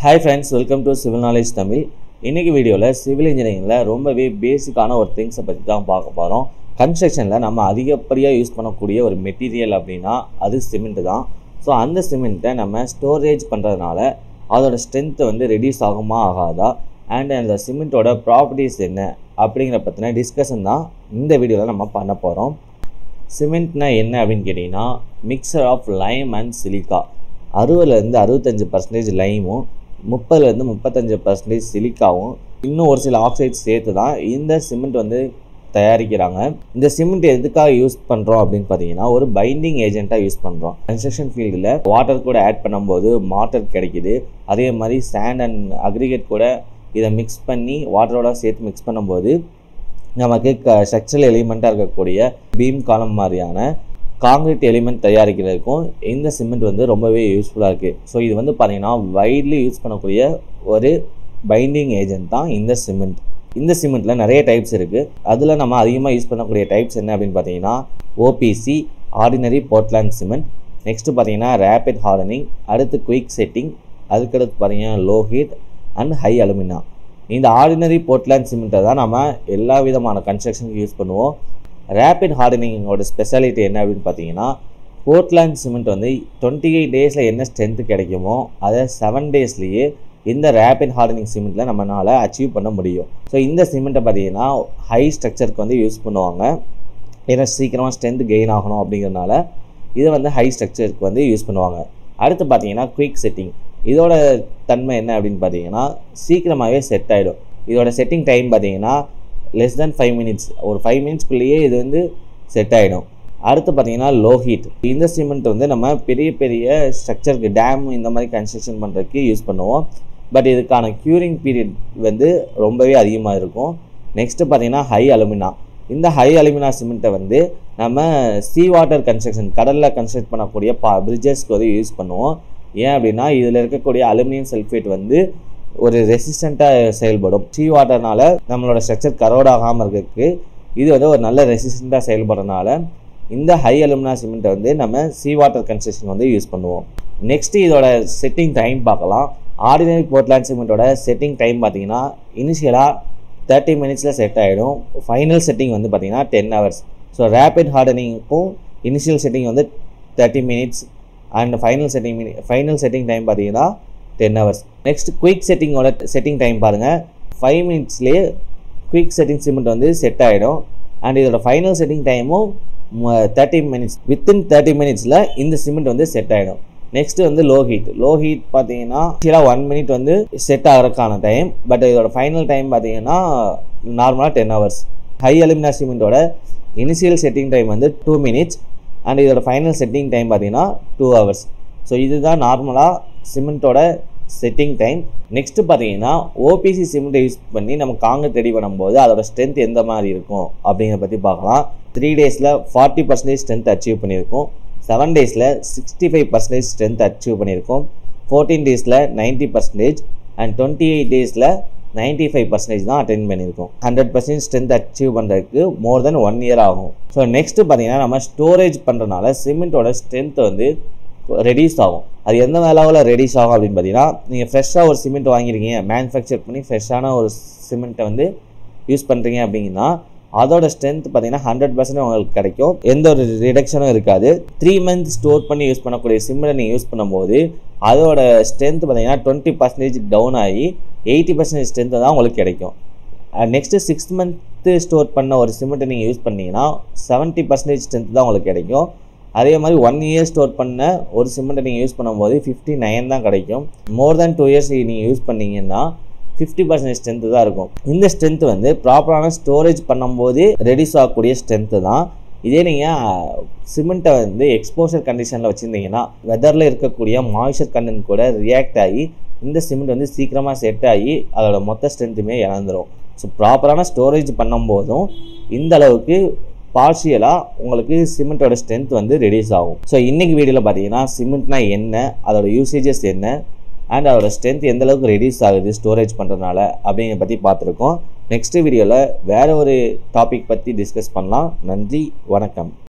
hi friends welcome to civil knowledge Tamil இன்றைக்கி வீடியோவில் civil இன்ஜினியரிங்கில் ரொம்பவே பேசிக்கான ஒரு திங்ஸை பற்றி தான் பார்க்க போகிறோம் கன்ஸ்ட்ரக்ஷனில் நம்ம அதிகப்படியாக யூஸ் பண்ணக்கூடிய ஒரு மெட்டீரியல் அப்படின்னா அது சிமெண்ட் தான் ஸோ அந்த சிமெண்ட்டை நம்ம ஸ்டோரேஜ் பண்ணுறதுனால அதோட ஸ்ட்ரென்த்து வந்து ரெடியூஸ் ஆகுமா ஆகாதா அண்ட் அந்த சிமெண்ட்டோட ப்ராப்பர்ட்டிஸ் என்ன அப்படிங்கிற பற்றின டிஸ்கஷன் தான் இந்த வீடியோவில் நம்ம பண்ண போகிறோம் சிமெண்ட்னா என்ன அப்படின்னு கேட்டிங்கன்னா mixture of lime and silica அறுபதுலேருந்து அறுபத்தஞ்சு பர்சன்டேஜ் லைமும் முப்பதுலேருந்து முப்பத்தஞ்சு பர்சன்டேஜ் சிலிக்காவும் இன்னும் ஒரு சில ஆக்சைட்ஸ் சேர்த்து தான் இந்த சிமெண்ட் வந்து தயாரிக்கிறாங்க இந்த சிமெண்ட் எதுக்காக யூஸ் பண்ணுறோம் அப்படின்னு பார்த்தீங்கன்னா ஒரு பைண்டிங் ஏஜென்ட்டாக யூஸ் பண்ணுறோம் கன்ஸ்ட்ரக்ஷன் ஃபீல்டில் வாட்டர் கூட ஆட் பண்ணும்போது மாட்டர் கிடைக்குது அதே மாதிரி சாண்ட் அண்ட் அக்ரிகேட் கூட இதை மிக்ஸ் பண்ணி வாட்டரோட சேர்த்து மிக்ஸ் பண்ணும்போது நமக்கு க ஸ்ட்ரக்சரல் எலிமெண்ட்டாக இருக்கக்கூடிய பீம் காலம் மாதிரியான காங்கிரீட் எலிமெண்ட் தயாரிக்கிறதுக்கும் இந்த சிமெண்ட் வந்து ரொம்பவே யூஸ்ஃபுல்லாக இருக்குது ஸோ இது வந்து பார்த்திங்கன்னா வைட்லி யூஸ் பண்ணக்கூடிய ஒரு பைண்டிங் ஏஜென்ட் தான் இந்த சிமெண்ட் இந்த சிமெண்ட்டில் நிறைய டைப்ஸ் இருக்குது அதில் நம்ம அதிகமாக யூஸ் பண்ணக்கூடிய டைப்ஸ் என்ன அப்படின்னு பார்த்தீங்கன்னா OPC ordinary Portland cement next பார்த்தீங்கன்னா ரேபிட் ஹார்டனிங் அடுத்து குயிக் செட்டிங் அதுக்கடுத்து பார்த்தீங்கன்னா low heat and high alumina இந்த ஆர்டினரி போர்ட்லேண்ட் சிமெண்ட்டை தான் நம்ம எல்லா விதமான கன்ஸ்ட்ரக்ஷனுக்கு யூஸ் பண்ணுவோம் ரேபிட் ஹார்டனிங்கோட ஸ்பெஷாலிட்டி என்ன அப்படின்னு பார்த்தீங்கன்னா போர்ட்லேண்ட் சிமெண்ட் வந்து டுவெண்ட்டி எயிட் டேஸில் என்ன ஸ்ட்ரென்த்து கிடைக்குமோ அதை செவன் டேஸ்லேயே இந்த ரேபிட் ஹார்டனிங் சிமெண்ட்டில் நம்மளால் அச்சீவ் பண்ண முடியும் ஸோ இந்த சிமெண்ட்டை பார்த்தீங்கன்னா ஹை ஸ்ட்ரக்சருக்கு வந்து யூஸ் பண்ணுவாங்க ஏன்னா சீக்கிரமாக ஸ்ட்ரென்த் கெயின் ஆகணும் அப்படிங்கிறனால இதை வந்து ஹை ஸ்ட்ரக்சருக்கு வந்து யூஸ் பண்ணுவாங்க அடுத்து பார்த்தீங்கன்னா குயிக் செட்டிங் இதோட தன்மை என்ன அப்படின்னு பார்த்தீங்கன்னா சீக்கிரமாகவே செட் ஆகிடும் இதோட செட்டிங் டைம் பார்த்தீங்கன்னா லெஸ் தென் ஃபைவ் மினிட்ஸ் ஒரு ஃபைவ் மினிட்ஸ்க்குள்ளேயே இது வந்து செட் ஆகிடும் அடுத்து பார்த்தீங்கன்னா லோ ஹீட் இந்த சிமெண்ட் வந்து நம்ம பெரிய பெரிய ஸ்ட்ரக்சருக்கு டேம் இந்த மாதிரி கன்ஸ்ட்ரக்ஷன் பண்ணுறதுக்கு யூஸ் பண்ணுவோம் பட் இதுக்கான க்யூரிங் பீரியட் வந்து ரொம்பவே அதிகமாக இருக்கும் நெக்ஸ்ட்டு பார்த்தீங்கன்னா ஹை அலுமினா இந்த ஹை அலுமினா சிமெண்ட்டை வந்து நம்ம சீ வாட்டர் கன்ஸ்ட்ரக்ஷன் கடலில் கன்ஸ்ட்ரக்ட் பண்ணக்கூடிய பா பிரிட்ஜஸ்க்கு வந்து யூஸ் பண்ணுவோம் ஏன் அப்படின்னா இதில் இருக்கக்கூடிய அலுமினியம் சல்ஃபேட் வந்து ஒரு ரெசிஸ்டண்ட்டாக செயல்படும் சீ வாட்டர்னால நம்மளோட ஸ்ட்ரக்சர் கரோட் ஆகாமல் இருக்கிறதுக்கு இது வந்து ஒரு நல்ல ரெசிஸ்டண்ட்டாக செயல்படுறதுனால இந்த ஹை அலுமினா சிமெண்ட்டை வந்து நம்ம சீ வாட்டர் கன்ஸ்ட்ரக்ஷன் வந்து யூஸ் பண்ணுவோம் நெக்ஸ்ட்டு இதோட செட்டிங் டைம் பார்க்கலாம் ஆர்டினரி போர்ட்லேண்ட் சிமெண்ட்டோட செட்டிங் டைம் பார்த்தீங்கன்னா இனிஷியலாக தேர்ட்டி மினிட்ஸில் செட் ஆகிடும் ஃபைனல் செட்டிங் வந்து பார்த்தீங்கன்னா டென் ஹவர்ஸ் ஸோ ரேபிட் ஹார்டனிங்க்கும் இனிஷியல் செட்டிங் வந்து thirty minutes and final setting mini final setting time பார்த்தீங்கன்னா டென் ஹவர்ஸ் நெக்ஸ்ட் குயிக் செட்டிங்கோட செட்டிங் டைம் பாருங்கள் ஃபைவ் மினிட்ஸ்லேயே குயிக் செட்டிங் சிமெண்ட் வந்து செட் ஆகிடும் அண்ட் இதோட ஃபைனல் செட்டிங் டைமும் தேர்ட்டி மினிட்ஸ் வித்தின் தேர்ட்டி மினிட்ஸில் இந்த சிமெண்ட் வந்து செட் ஆகிடும் நெக்ஸ்ட்டு வந்து லோ ஹீட் லோ ஹீட் பார்த்தீங்கன்னா ஆக்சுவலாக ஒன் மினிட் வந்து செட் ஆகிறதுக்கான டைம் பட் இதோட ஃபைனல் டைம் பார்த்தீங்கன்னா நார்மலாக டென் ஹவர்ஸ் ஹை அலுமினா சிமெண்ட்டோட இனிஷியல் செட்டிங் டைம் வந்து டூ மினிட்ஸ் அண்ட் இதோட ஃபைனல் செட்டிங் டைம் பார்த்தீங்கன்னா டூ ஹவர்ஸ் ஸோ இதுதான் நார்மலாக சிமெண்ட்டோட செட்டிங் டைம் நெக்ஸ்ட்டு பார்த்தீங்கன்னா ஓபிசி சிமெண்ட்டை யூஸ் பண்ணி நம்ம காங்கிரீட் ரெடி பண்ணும்போது அதோட ஸ்ட்ரென்த் எந்த மாதிரி இருக்கும் அப்படிங்கிறத பற்றி பார்க்கலாம் த்ரீ டேஸில் ஃபார்ட்டி பர்சன்டேஜ் ஸ்ட்ரென்த் அச்சீவ் பண்ணியிருக்கோம் செவன் டேஸில் sixty five percentage strength achieve பண்ணியிருக்கோம் ஃபோர்டீன் டேஸில் ninety percentage and twenty eight டேஸில் நைன்ட்டி ஃபைவ் பர்சன்டேஜ் தான் அட்டன் பண்ணியிருக்கோம் ஹண்ட்ரட் பர்சன்ட் ஸ்ட்ரென்த் அச்சீவ் பண்ணுறதுக்கு மோர் தென் ஒன் இயர் ஆகும் ஸோ நெக்ஸ்ட்டு பார்த்தீங்கன்னா நம்ம ஸ்டோரேஜ் பண்ணுறதுனால சிமெண்ட்டோட ஸ்ட்ரென்த் வந்து ரெடியூஸ் ஆகும் அது எந்த லெவலில் ரெடியூஸ் ஆகும் அப்படின்னு பார்த்தீங்கன்னா நீங்கள் ஃப்ரெஷ்ஷாக ஒரு சிமெண்ட் வாங்கியிருக்கீங்க மேனுஃபேக்சர் பண்ணி ஃப்ரெஷ்ஷான ஒரு சிமெண்ட்டை வந்து யூஸ் பண்ணுறீங்க அப்படிங்கன்னா அதோட ஸ்ட்ரென்த் பார்த்தீங்கன்னா ஹண்ட்ரட் பர்சன்ட் உங்களுக்கு கிடைக்கும் எந்த ஒரு ரிடக்ஷனும் இருக்காது த்ரீ மந்த் ஸ்டோர் பண்ணி யூஸ் பண்ணக்கூடிய சிம்மில் நீங்கள் யூஸ் பண்ணும்போது அதோட ஸ்ட்ரென்த் பார்த்தீங்கன்னா டுவெண்ட்டி பர்சன்டேஜ் டவுன் ஆகி எயிட்டி பர்சன்டேஜ் ஸ்ட்ரென்த்து தான் உங்களுக்கு கிடைக்கும் நெக்ஸ்ட்டு சிக்ஸ் மந்த்து ஸ்டோர் பண்ண ஒரு சிமெண்ட்டை நீங்கள் யூஸ் பண்ணீங்கன்னா செவன்ட்டி பர்சன்டேஜ் ஸ்ட்ரென்த் தான் உங்களுக்கு கிடைக்கும் அதே மாதிரி ஒன் இயர் ஸ்டோர் பண்ண ஒரு சிமெண்ட்டை நீங்கள் யூஸ் பண்ணும்போது ஃபிஃப்டி நைன் தான் கிடைக்கும் மோர் தேன் டூ இயர்ஸ் நீங்கள் யூஸ் பண்ணீங்கன்னா ஃபிஃப்டி பர்சன்டேஜ் ஸ்ட்ரென்த்து தான் இருக்கும் இந்த ஸ்ட்ரென்த் வந்து ப்ராப்பரான ஸ்டோரேஜ் பண்ணும்போது ரெடியூஸ் ஆகக்கூடிய ஸ்ட்ரென்த்து தான் இதே நீங்கள் சிமெண்ட்டை வந்து எக்ஸ்போஷர் கண்டிஷனில் வச்சுருந்தீங்கன்னா வெதரில் இருக்கக்கூடிய மாய்ச்சர் கண்டென்ட் கூட ரியாக்ட் ஆகி இந்த சிமெண்ட் வந்து சீக்கிரமாக செட் ஆகி அதோட மொத்த ஸ்ட்ரென்த்துமே இழந்துடும் ஸோ ப்ராப்பரான ஸ்டோரேஜ் பண்ணும்போதும் இந்த அளவுக்கு பார்ஷியலாக உங்களுக்கு சிமெண்ட்டோட ஸ்ட்ரென்த் வந்து ரெடியூஸ் ஆகும் ஸோ இன்றைக்கி வீடியோவில் பார்த்தீங்கன்னா சிமெண்ட்னா என்ன அதோட யூசேஜஸ் என்ன அண்ட் அதோட ஸ்ட்ரென்த் எந்த அளவுக்கு ரெடியூஸ் ஆகுது ஸ்டோரேஜ் பண்ணுறதுனால அப்படிங்கிற பற்றி பார்த்துருக்கோம் நெக்ஸ்ட் வீடியோவில் வேறு ஒரு டாபிக் பற்றி டிஸ்கஸ் பண்ணலாம் நன்றி வணக்கம்